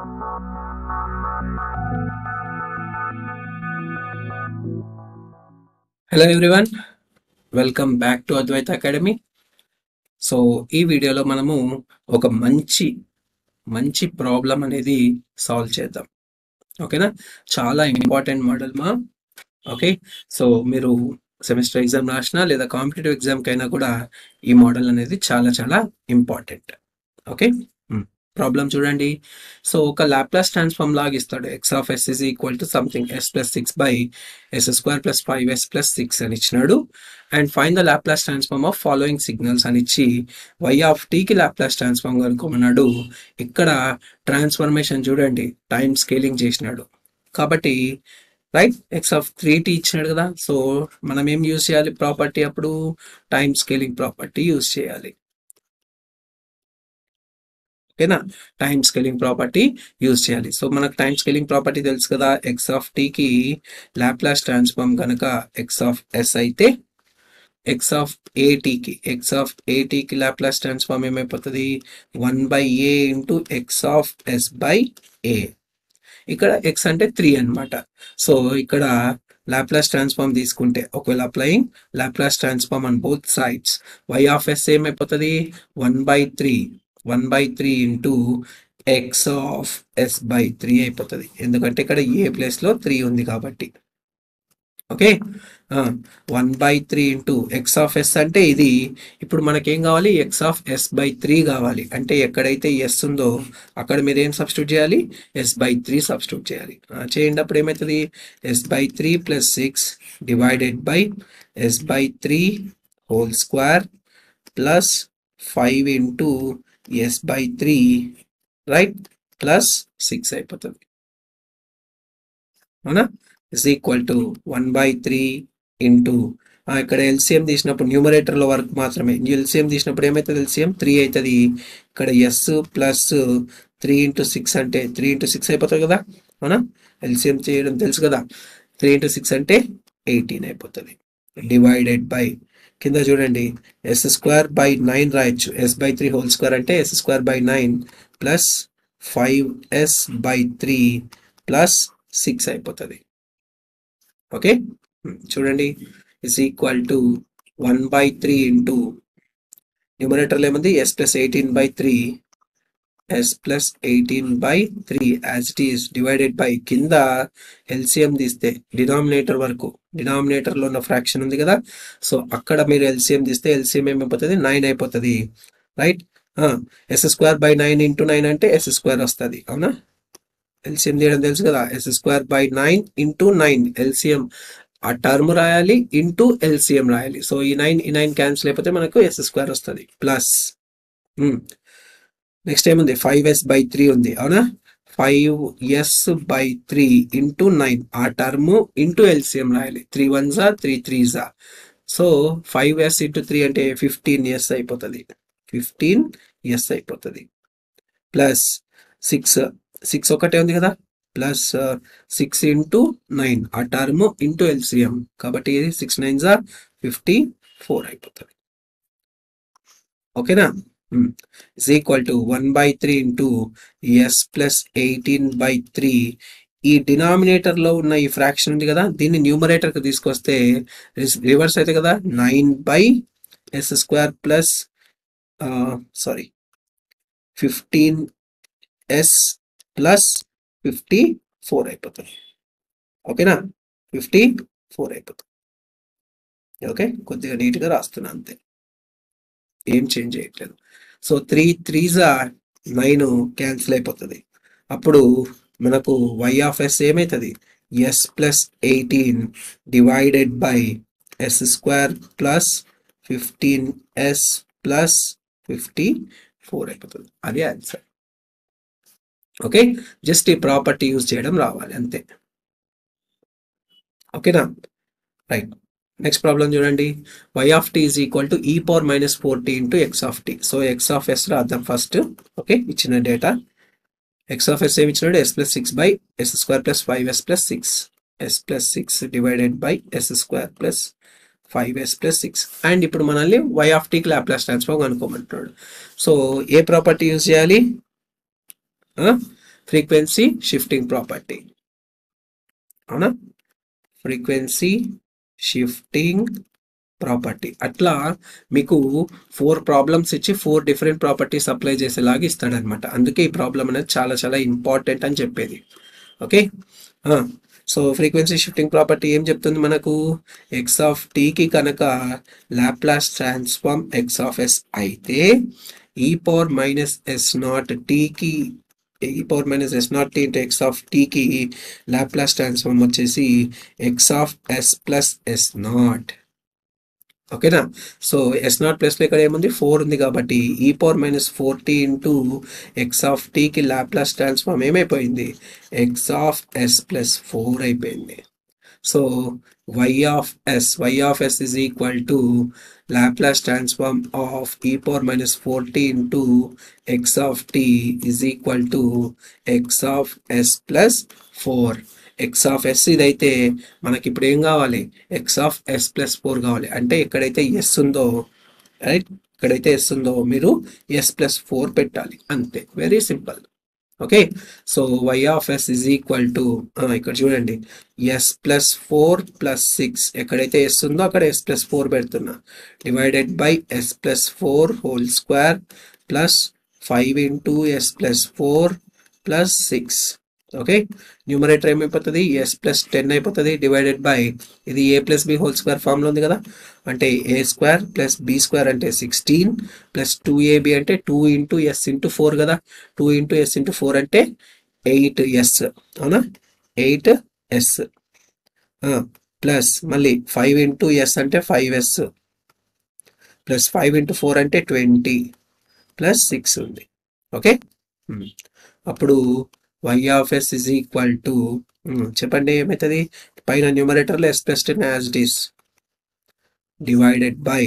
Hello everyone welcome back to Advaita academy so ఈ వీడియోలో మనము ఒక మంచి మంచి ప్రాబ్లం అనేది సాల్వ్ చేద్దాం ఓకేనా చాలా ఇంపార్టెంట్ మోడల్ మా ఓకే సో మీరు సెమిస్టర్ ఎగ్జామ్ రాసినా లేదా కాంపిటేటివ్ ఎగ్జామ్కైనా కూడా ఈ మోడల్ అనేది చాలా చాలా ఇంపార్టెంట్ ఓకే ప్రాబ్లం చూడండి సో ఒక లాప్లాస్ ట్రాన్స్ఫార్మ్ లాగా ఇస్తాడు x of s is equal to something s plus six by s square plus five s plus six అని ఇచ్చినాడు and find the Laplace transform of following signals అని ఇచ్చి y of టీకి Laplace transform కనుక్కోమన్నాడు ఇక్కడ transformation చూడండి time scaling చేసినాడు కాబట్టి right x of three t ఇచ్చినాడు కదా సో మనం ఏం యూజ్ చేయాలి ప్రాపర్టీ అప్పుడు టైం స్కేలింగ్ ప్రాపర్టీ యూజ్ చేయాలి ఓకేనా టైం స్కేలింగ్ ప్రాపర్టీ యూజ్ చేయాలి సో మనకు టైం స్కేలింగ్ ప్రాపర్టీ తెలుసు కదా ఎక్స్ ఆఫ్ టీకి లాప్లాస్ ట్రాన్స్ఫార్మ్ కనుక ఎక్స్ ఆఫ్ ఎస్ అయితే ఎక్స్ ఆఫ్ ఏటీకి ఎక్స్ ఆఫ్ ఏటీకి లాప్లాస్ ట్రాన్స్ఫార్మ్ ఏమైపోతుంది one by a into x of s by a ఇక్కడ ఎక్స్ అంటే త్రీ అన్నమాట సో ఇక్కడ లాప్లాస్ ట్రాన్స్ఫార్మ్ తీసుకుంటే ఒకవేళ applying Laplace transform on both sides y of s ఏమైపోతుంది one by three one by three into x of s by three అయిపోతుంది ఎందుకంటే ఇక్కడ ఏ ప్లేస్లో త్రీ ఉంది కాబట్టి okay one by three into x of s అంటే ఇది ఇప్పుడు మనకేం కావాలి x of s by three కావాలి అంటే ఎక్కడైతే ఎస్ ఉందో అక్కడ మీరు ఏం సబ్స్టిట్యూట్ చేయాలి ఎస్ బై త్రీ సబ్స్టిట్యూట్ చేయాలి ఆ, చేయండి అప్పుడు ఏమవుతుంది s by three plus six divided by s by three whole square plus five into s by three right plus six అయిపోతుంది అవునా is equal to one by three into ఇక్కడ LCM తీసినప్పుడు న్యూమరేటర్లో వరకు మాత్రమే ఎల్సిఎం తీసినప్పుడు ఏమవుతుంది ఎల్సిఎం త్రీ అవుతుంది ఇక్కడ s plus three into six అంటే త్రీ ఇంటూ సిక్స్ అయిపోతుంది కదా అవునా ఎల్సిఎం చేయడం తెలుసు కదా త్రీ ఇంటూ సిక్స్ అంటే ఎయిటీన్ అయిపోతుంది డివైడెడ్ బై కింద చూడండి ఎస్ స్క్వేర్ బై నైన్ రాయొచ్చు s by three whole square అంటే s square by nine plus five s by three plus six అయిపోతుంది ఓకే చూడండి is equal to one by three into న్యూమరేటర్లో ఏముంది s plus eighteen by three yes plus eighteen by three as it is divided by కింద LCM తీస్తే denominator వరకు డినామినేటర్లో ఉన్న fraction ఉంది కదా సో అక్కడ మీరు ఎల్సిఎం తీస్తే ఎల్సిఎం ఏమైపోతుంది నైన్ అయిపోతుంది right s square by nine into nine అంటే ఎస్ స్క్వేర్ వస్తుంది అవునా ఎల్సిఎం తీయడం తెలుసు కదా s square by nine into nine LCM ఆ టర్మ్ రాయాలి ఇంటూ ఎల్సిఎం రాయాలి సో ఈ నైన్ ఈ నైన్ క్యాన్సిల్ అయిపోతే మనకు ఎస్ స్క్వేర్ వస్తుంది ప్లస్ నెక్స్ట్ ఏముంది ఫైవ్ ఎస్ బై త్రీ ఉంది అవునా five s by three into nine ఆ టర్మ్ ఇంటూ ఎల్సిఎం రాయాలి త్రీ వన్ జా త్రీ త్రీ జా so five s into three అంటే ఫిఫ్టీన్ ఎస్ అయిపోతుంది ఫిఫ్టీన్ ఎస్ అయిపోతుంది ప్లస్ సిక్స్ సిక్స్ ఒకటే ఉంది కదా ప్లస్ సిక్స్ ఇంటూ నైన్ ఆ టర్మ్ ఇంటూ ఎల్సిఎం కాబట్టి ఇది సిక్స్ నైన్ జా ఫిఫ్టీ ఫోర్ అయిపోతుంది ఓకేనా is equal to one by three into s plus eighteen by three ఈ డినామినేటర్ లో ఉన్న ఈ ఫ్రాక్షన్ ఉంది కదా దీన్ని న్యూమరేటర్ కి తీసుకొస్తే రివర్స్ అయితే కదా nine by s square plus sorry fifteen s plus fifty four అయిపోతుంది ఓకేనా ఫిఫ్టీ ఫోర్ అయిపోతుంది ఓకే కొద్దిగా నీట్గా రాస్తున్నా అంతే ఏం చేంజ్ చేయట్లేదు సో త్రీ త్రీజా నైన్ క్యాన్సిల్ అయిపోతుంది అప్పుడు మనకు వై ఆఫ్ ఎస్ ఏమవుతుంది s plus eighteen divided by s square plus fifteen s plus fifty four అయిపోతుంది అది ఆన్సర్ ఓకే జస్ట్ ఈ ప్రాపర్టీ యూజ్ చేయడం రావాలి అంతే ఓకేనా రైట్ నెక్స్ట్ ప్రాబ్లం చూడండి y of t is equal to e power minus four t into x of t so x of s రాద్దాం first okay ఇచ్చిన డేటా ఎక్స్ ఆఫ్ ఎస్ ఏమి ఇచ్చినాడు s plus six by s square plus five s plus six s plus six divided by s square plus five s plus six and ఇప్పుడు మనల్ని y of టీకి Laplace transform అనుకోమంటున్నాడు so ఏ property use చేయాలి frequency shifting property అవునా frequency shifting property అట్లా మీకు four problems ఇచ్చి ఫోర్ డిఫరెంట్ ప్రాపర్టీస్ అప్లై చేసేలాగా ఇస్తాడనమాట అందుకే ఈ ప్రాబ్లం అనేది చాలా చాలా ఇంపార్టెంట్ అని చెప్పేది okay so frequency shifting property ఏం చెప్తుంది మనకు ఎక్స్ ఆఫ్ టీకి కనుక Laplace transform x of s అయితే e power minus s not టీకి e power minus s not t into x of టీకి లాప్లాస్ ట్రాన్స్ఫార్మ్ వచ్చేసి x of s plus s not ఓకేనా సో ఎస్ నాట్ ప్లస్లో ఇక్కడ ఏముంది ఫోర్ ఉంది కాబట్టి e power minus four t into x of టీకి లాప్లాస్ ట్రాన్స్ఫార్మ్ ఏమైపోయింది X of s plus four అయిపోయింది so y of s y of s is equal to Laplace transform of e power minus four t into x of t is equal to x of s plus four x of s ఇదైతే మనకి ఇప్పుడు ఏం కావాలి x of s plus four కావాలి అంటే ఎక్కడైతే s ఉందో right ఎక్కడైతే ఎస్ ఉందో మీరు ఎస్ ప్లస్ ఫోర్ పెట్టాలి అంతే very simple okay so y of s is equal to ఇక్కడ చూడండి s plus four plus six ఎక్కడైతే ఎస్ ఉందో అక్కడ ఎస్ ప్లస్ ఫోర్ పెడుతున్నా divided by s plus four whole square plus five into s plus four plus six okay numerator ఏమైపోతుంది s plus ten అయిపోతుంది divided by ఇది a plus b whole square ఫామ్లో ఉంది కదా అంటే a square plus b square అంటే sixteen plus two ab అంటే two into s into four కదా two into s into four అంటే ఎయిట్ ఎస్ అవునా ఎయిట్ ఎస్ ప్లస్ మళ్ళీ ఫైవ్ ఇంటూ ఎస్ అంటే five s plus five into four అంటే twenty plus six ఉంది okay అప్పుడు y of s is equal to చెప్పండి ఏమవుతుంది పైన న్యూమరేటర్లో s plus ten as it is divided by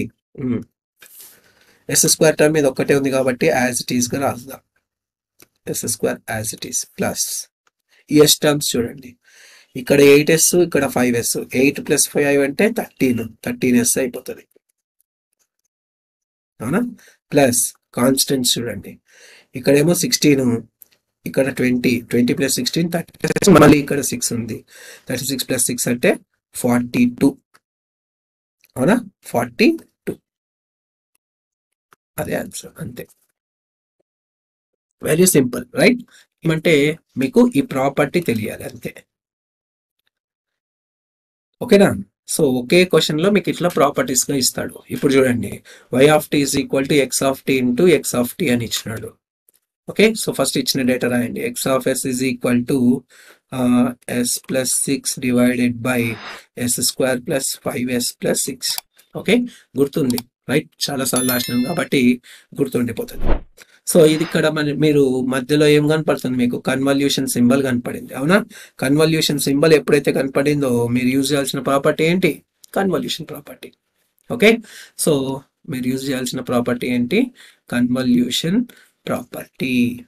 s square term మీద ఒక్కటే ఉంది కాబట్టి యాజ్ ఇట్ ఈస్గా రాద్దాం yes square as it is plus ఈ ఎస్ టర్మ్స్ చూడండి ఇక్కడ ఎయిట్ ఎస్ ఇక్కడ five s eight plus five అంటే థర్టీన్ థర్టీన్ ఎస్ అయిపోతుంది అవునా ప్లస్ కాన్స్టెంట్స్ చూడండి ఇక్కడేమో సిక్స్టీన్ ఇక్కడ twenty twenty plus sixteen thirty మళ్ళీ ఇక్కడ సిక్స్ ఉంది థర్టీ సిక్స్ ప్లస్ సిక్స్ అంటే ఫార్టీ టూ అవునా ఫార్టీ టూ అదే ఆన్సర్ అంతే వెరీ సింపుల్ రైట్ ఏమంటే మీకు ఈ ప్రాపర్టీ తెలియాలి అంతే ఓకేనా సో ఒకే క్వశ్చన్ లో మీకు ఇట్లా ప్రాపర్టీస్ గా ఇస్తాడు ఇప్పుడు చూడండి y of t is equal to x of t into x of t అని ఇచ్చినాడు ఓకే సో ఫస్ట్ ఇచ్చిన డేటా రాయండి x of s is equal to s plus six divided by s square plus five s plus six okay గుర్తుంది right చాలా సార్లు రాసినాం కాబట్టి గుర్తుండిపోతుంది so ఇది ఇక్కడ మన మీరు మధ్యలో ఏం కనపడుతుంది మీకు కన్వల్యూషన్ సింబల్ కనపడింది అవునా కన్వల్యూషన్ సింబల్ ఎప్పుడైతే కనపడిందో మీరు యూజ్ చేయాల్సిన ప్రాపర్టీ ఏంటి కన్వల్యూషన్ ప్రాపర్టీ ఓకే సో మీరు యూజ్ చేయాల్సిన ప్రాపర్టీ ఏంటి convolution property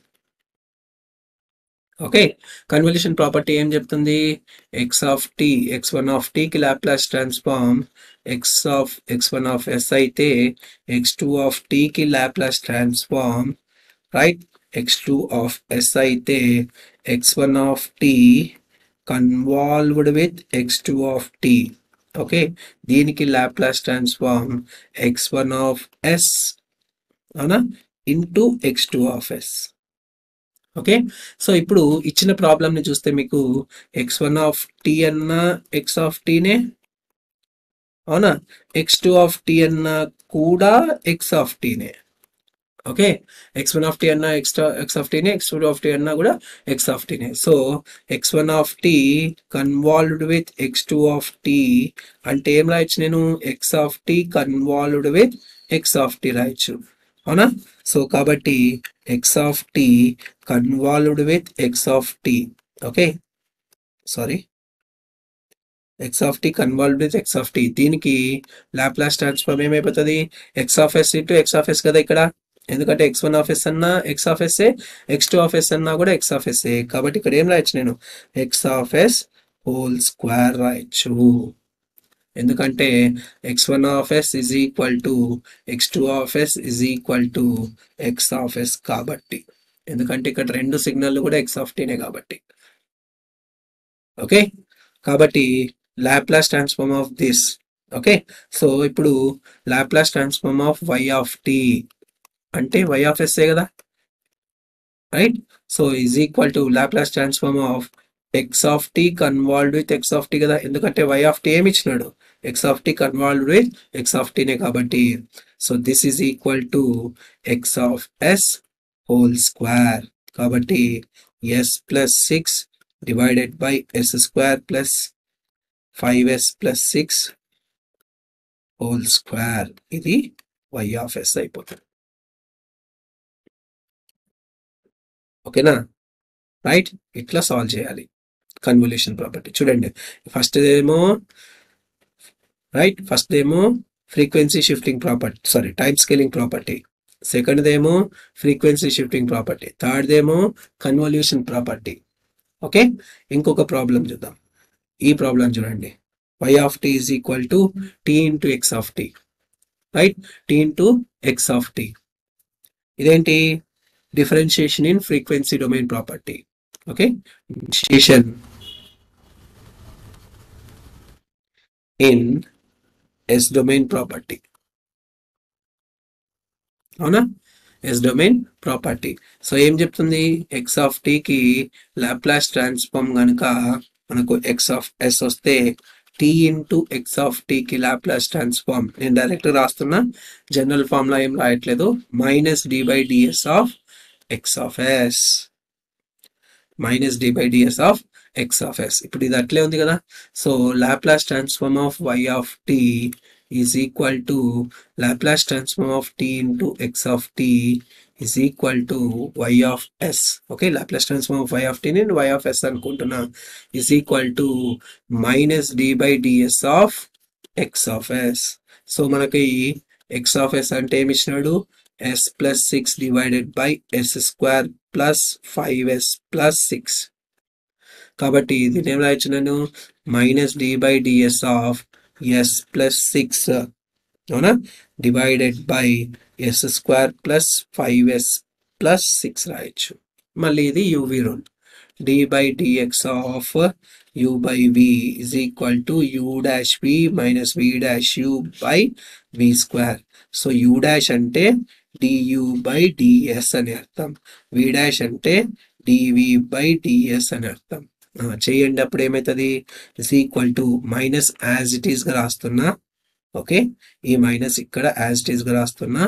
okay convolution property ఏం చెప్తుంది x of t x one of టీకి Laplace transform x of x one of s అయితే ఎక్స్ టూ ఆఫ్ టీకి Laplace transform right x two of s అయితే x one of t convolved with x two of t okay దీనికి Laplace transform x one of s అవునా into x two of s okay so ఇప్పుడు ఇచ్చిన ప్రాబ్లమ్ని చూస్తే మీకు x one of t అన్న x of టీనే అవునా ఎక్స్ టూ ఆఫ్ టీ అన్న కూడా ఎక్స్ ఆఫ్ టీనే okay x one of t అన్న ఎక్స్ట్రా ఎక్స్ ఆఫ్ టీనే ఎక్స్ టూ ఆఫ్ టీ అన్నా కూడా ఎక్స్ ఆఫ్ టీనే so x one of t convolved with x two of t అంటే ఏం రాయొచ్చు నేను x of t convolved with x of t రాయొచ్చు అవునా సో కాబట్టి x of t convolved with x of t okay sorry x of t convolved with x of t దీనికి Laplace transform ఏమైపోతుంది x of s into x of s కదా ఇక్కడ ఎందుకంటే x one of s అన్నా x of s x two of s అన్నా కూడా x of s కాబట్టి ఇక్కడ ఏం రాయొచ్చు నేను x of s whole square రాయొచ్చు ఎందుకంటే x one of s is equal to x two of s is equal to x of s కాబట్టి ఎందుకంటే ఇక్కడ రెండు సిగ్నల్ కూడా ఎక్స్ ఆఫ్ టీనే కాబట్టి ఓకే కాబట్టి Laplace transform of this okay so ఇప్పుడు Laplace transform of y of t అంటే వై ఆఫ్ ఎస్ ఏ కదా right so is equal to Laplace transform of x of t convolved with x of t కదా ఎందుకంటే y of t ఏమి ఇచ్చినాడు x of t convolved with x of టీనే కాబట్టి so this is equal to x of s whole square కాబట్టి s plus six divided by s square plus five s plus six whole square ఇది y of s అయిపోతుంది ఓకేనా right ఇట్లా solve చేయాలి convolution property చూడండి first ఏమో right first ఏమో frequency shifting property sorry type scaling property second ఏమో frequency shifting property third ఏమో కన్వల్యూషన్ ప్రాపర్టీ ఓకే ఇంకొక ప్రాబ్లం చూద్దాం ఈ ప్రాబ్లం చూడండి y of t is equal to t into x of t right t into x of t ఇదేంటి differentiation in frequency domain property okay differentiation in s domain property అవునా s domain property so ఏం చెప్తుంది x of టీకి Laplace transform కనుక మనకు x of s వస్తే t into x of టీకి Laplace transform నేను డైరెక్ట్ రాస్తున్నా జనరల్ ఫార్ములా ఏం రాయట్లేదు minus d by ds of x of s minus d by ds of x of s ఇప్పుడు ఇది అట్లే ఉంది కదా so Laplace transform of y of t is equal to Laplace transform of t into x of t is equal to y of s okay Laplace transform of y of t నేను y of s అనుకుంటున్నా is equal to minus d by ds of x of s so మనకి x of s అంటే ఏమి ఇచ్చినాడు s plus six divided by s square plus five s plus six కాబట్టి దీని ఏం రాయొచ్చు నేను minus d by ds of s plus six అవునా divided by s square plus five s plus six రాయొచ్చు మళ్ళీ ఇది uv rule d by dx of u by v is equal to u dash v minus v dash u by v square so u dash అంటే du by ds అని అర్థం వి dash అంటే డివి by ds అని అర్థం ఆ, చేయండి అప్పుడు ఏమవుతుంది is equal to minus as it is గా రాస్తున్నా ఓకే ఈ మైనస్ ఇక్కడ యాజ్ ఇట్ ఈస్ గా రాస్తున్నా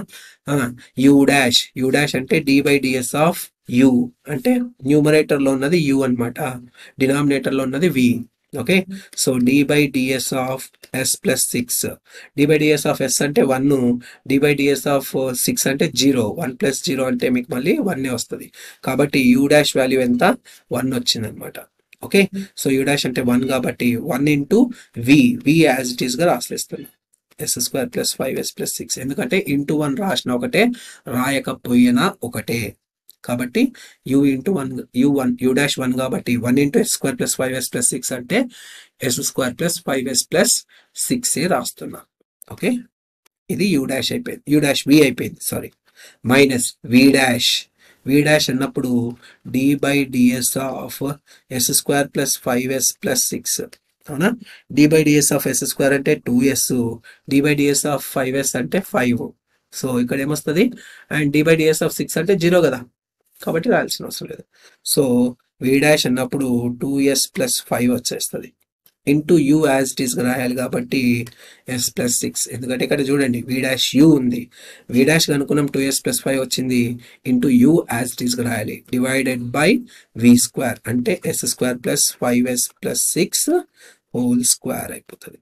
యూ డాష్ యూ డాష్ అంటే d by ds of u అంటే న్యూమరేటర్ లో ఉన్నది యు అన్నమాట డినామినేటర్ లో ఉన్నది v okay so d by ds of s plus six d by ds of s అంటే one d by ds of six అంటే zero one plus zero అంటే మీకు మళ్ళీ వన్ వస్తుంది కాబట్టి యూ డాష్ వాల్యూ ఎంత వన్ వచ్చింది అనమాట ఓకే సో యూ డాష్ అంటే వన్ కాబట్టి one into v v as it is గా రాసేస్తున్నాం s square plus five s plus six ఎందుకంటే ఇంటూ వన్ రాసిన ఒకటే రాయకపోయినా ఒకటే కాబట్టి u into one u one u dash one కాబట్టి one into s square plus five s plus six అంటే s square plus five s plus six ఏ రాస్తున్నా ఓకే ఇది యూ డాష్ అయిపోయింది యూ డాష్ వి అయిపోయింది sorry minus v dash v dash అన్నప్పుడు d by ds of s square plus five s plus six అవునా d by ds of s square అంటే two s d by ds of five s అంటే five so ఇక్కడ ఏమొస్తుంది and d by ds of six అంటే zero కదా కాబట్టి రాయాల్సిన అవసరం లేదు సో వి డాష్ అన్నప్పుడు టూ ఎస్ ప్లస్ ఫైవ్ వచ్చేస్తుంది into u as it is రాయాలి కాబట్టి ఎస్ ప్లస్ సిక్స్ ఎందుకంటే ఇక్కడ చూడండి వి డాష్ యూ ఉంది వి డాష్ కనుక్కున్నాం టూ ఎస్ ప్లస్ ఫైవ్ వచ్చింది into u as it is రాయాలి డివైడెడ్ బై వి స్క్వేర్ అంటే s square plus five s plus six whole square అయిపోతుంది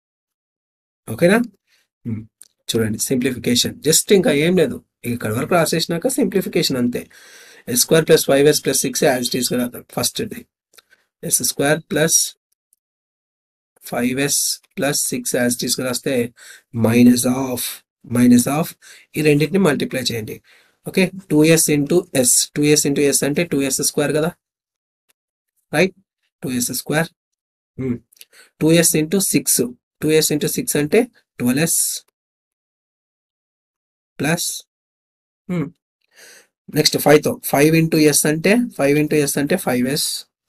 ఓకేనా Hmm. చూడండి సింప్లిఫికేషన్ జస్ట్ ఇంకా ఏం లేదు ఇక్కడ వరకు రాసేసినాక సింప్లిఫికేషన్ అంతే s square plus five s plus six as it is రాద్దాం first the s square plus five s plus six as it is రాస్తే మైనస్ ఆఫ్ మైనస్ ఆఫ్ ఈ రెండింటిని మల్టిప్లై చేయండి okay two s into s two s into s అంటే two s square కదా right two s square two s into six two s into six అంటే twelve s plus next five తో five into s అంటే five into s అంటే five s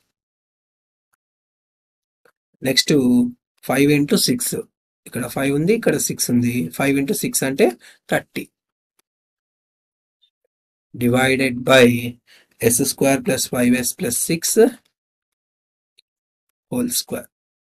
next five into six ఇక్కడ five ఉంది ఇక్కడ six ఉంది five into six అంటే thirty divided by s square plus five s plus six whole square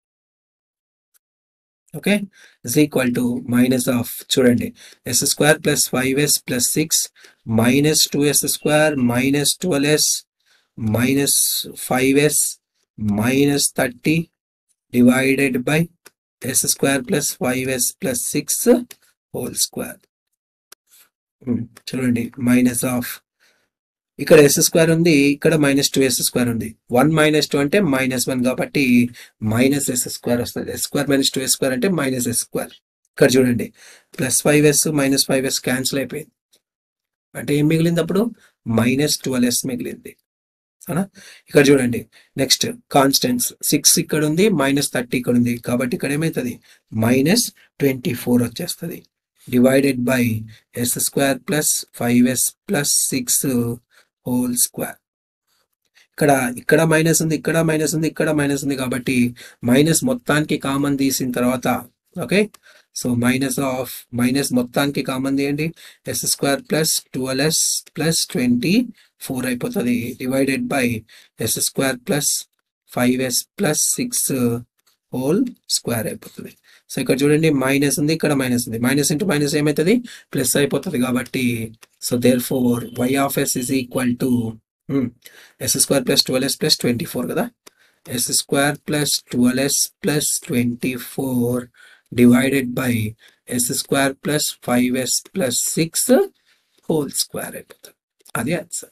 okay is equal to minus of చూడండి s square plus five s plus six minus two s square minus twelve s minus five s minus thirty divided by s square plus five s plus six whole square చూడండి minus of ఇక్కడ s square ఉంది ఇక్కడ minus two s square ఉంది one minus two అంటే minus one కాబట్టి minus s square వస్తుంది s square minus two s square అంటే minus s square ఇక్కడ చూడండి plus five s minus five s cancel అయిపోయింది అంటే ఏం మిగిలింది అప్పుడు మైనస్ ట్వెల్వ్ ఎస్ మిగిలింది అవునా ఇక్కడ చూడండి నెక్స్ట్ కాన్స్టెంట్స్ సిక్స్ ఇక్కడ ఉంది మైనస్ థర్టీ ఇక్కడ ఉంది కాబట్టి ఇక్కడ ఏమవుతుంది మైనస్ ట్వంటీ ఫోర్ వచ్చేస్తుంది divided by s square plus five s plus six whole square ఇక్కడ ఇక్కడ మైనస్ ఉంది ఇక్కడ మైనస్ ఉంది ఇక్కడ మైనస్ ఉంది కాబట్టి మైనస్ మొత్తానికి కామన్ తీసిన తర్వాత okay so minus of minus మొత్తానికి కామన్ తీయండి s square plus twelve s plus twenty four అయిపోతుంది divided by s square plus five s plus six whole square అయిపోతుంది సో ఇక్కడ చూడండి మైనస్ ఉంది ఇక్కడ మైనస్ ఉంది మైనస్ ఇంటూ మైనస్ ఏమవుతుంది ప్లస్ అయిపోతుంది కాబట్టి so therefore y of s is equal to s square plus twelve s plus twenty four కదా s square plus twelve s plus twenty four divided by s square plus five s plus six whole square అయిపోతుంది అది answer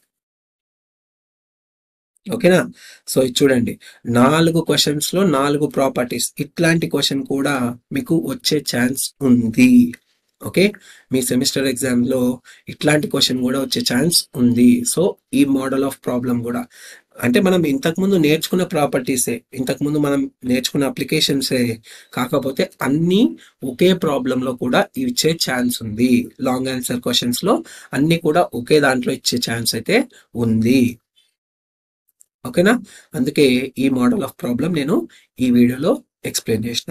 ఓకేనా so ఇది చూడండి నాలుగు questions లో నాలుగు properties ఇట్లాంటి క్వశ్చన్ కూడా మీకు వచ్చే ఛాన్స్ ఉంది ఓకే మీ సెమిస్టర్ ఎగ్జామ్ లో ఇట్లాంటి క్వశ్చన్ కూడా వచ్చే ఛాన్స్ ఉంది సో ఈ మోడల్ ఆఫ్ ప్రాబ్లం కూడా అంటే మనం ఇంతకుముందు నేర్చుకున్న ప్రాపర్టీసే ఇంతకుముందు మనం నేర్చుకున్న అప్లికేషన్సే కాకపోతే అన్ని ఒకే ప్రాబ్లం లో కూడా ఇచ్చే ఛాన్స్ ఉంది లాంగ్ ఆన్సర్ క్వశ్చన్స్ లో అన్ని కూడా ఒకే దాంట్లో ఇచ్చే ఛాన్స్ అయితే ఉంది ఓకేనా అందుకే ఈ మోడల్ ఆఫ్ ప్రాబ్లం నేను ఈ వీడియోలో ఎక్స్ప్లెయిన్ చేసిన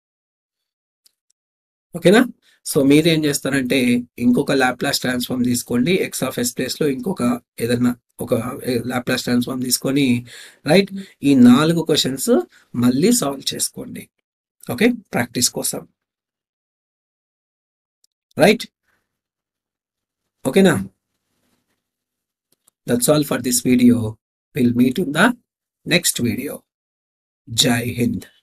ఓకేనా సో మీరు ఏం చేస్తారంటే ఇంకొక ల్యాప్లాస్ ట్రాన్స్ఫార్మ్ తీసుకోండి ఎక్స్ ఆఫ్ ఎస్ ప్లేస్ లో ఇంకొక ఏదన్నా ఒక ల్యాప్లాస్ ట్రాన్స్ఫార్మ్ తీసుకొని రైట్ ఈ నాలుగు క్వశ్చన్స్ మళ్ళీ సాల్వ్ చేసుకోండి ఓకే ప్రాక్టీస్ కోసం రైట్ ఓకేనా that's all for this video We'll meet in the next video. Jai Hind.